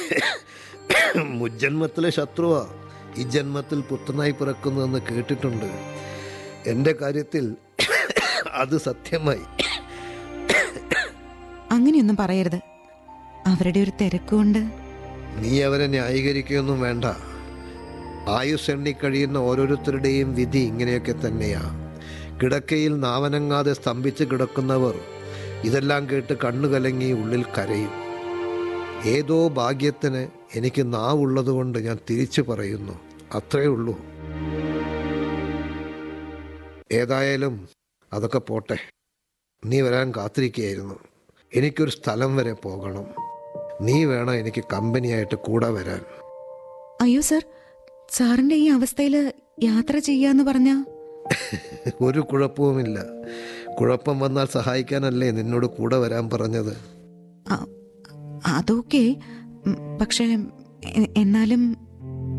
മുജ്ജന്മത്തിലെ ശത്രുവാ ഈ ജന്മത്തിൽ പുത്രനായി പിറക്കുന്നതെന്ന് കേട്ടിട്ടുണ്ട് എൻ്റെ കാര്യത്തിൽ അത് സത്യമായി അങ്ങനെയൊന്നും പറയരുത് അവരുടെ ഒരു തിരക്കുകൊണ്ട് നീ അവരെ ന്യായീകരിക്കുകയൊന്നും വേണ്ട ആയുസ് എണ്ണിക്കഴിയുന്ന ഓരോരുത്തരുടെയും വിധി ഇങ്ങനെയൊക്കെ തന്നെയാ കിടക്കയിൽ നാവനങ്ങാതെ സ്തംഭിച്ച് കിടക്കുന്നവർ ഇതെല്ലാം കേട്ട് കണ്ണു കലങ്ങി ഉള്ളിൽ കരയും ഏതോ ഭാഗ്യത്തിന് എനിക്ക് നാവുള്ളതുകൊണ്ട് ഞാൻ തിരിച്ചു പറയുന്നു അത്രേ ഉള്ളൂ ഏതായാലും അതൊക്കെ പോട്ടെ നീ വരാൻ കാത്തിരിക്കുകയായിരുന്നു എനിക്കൊരു സ്ഥലം വരെ പോകണം നീ വേണം എനിക്ക് കമ്പനിയായിട്ട് കൂടെ വരാൻ അയ്യോ സർ സാറിന്റെ ഈ അവസ്ഥയിൽ യാത്ര ചെയ്യാന്ന് പറഞ്ഞ ഒരു കുഴപ്പവുമില്ല കുഴപ്പം വന്നാൽ സഹായിക്കാനല്ലേ നിന്നോട് കൂടെ വരാൻ പറഞ്ഞത് അതൊക്കെ പക്ഷേ എ- എന്നാലും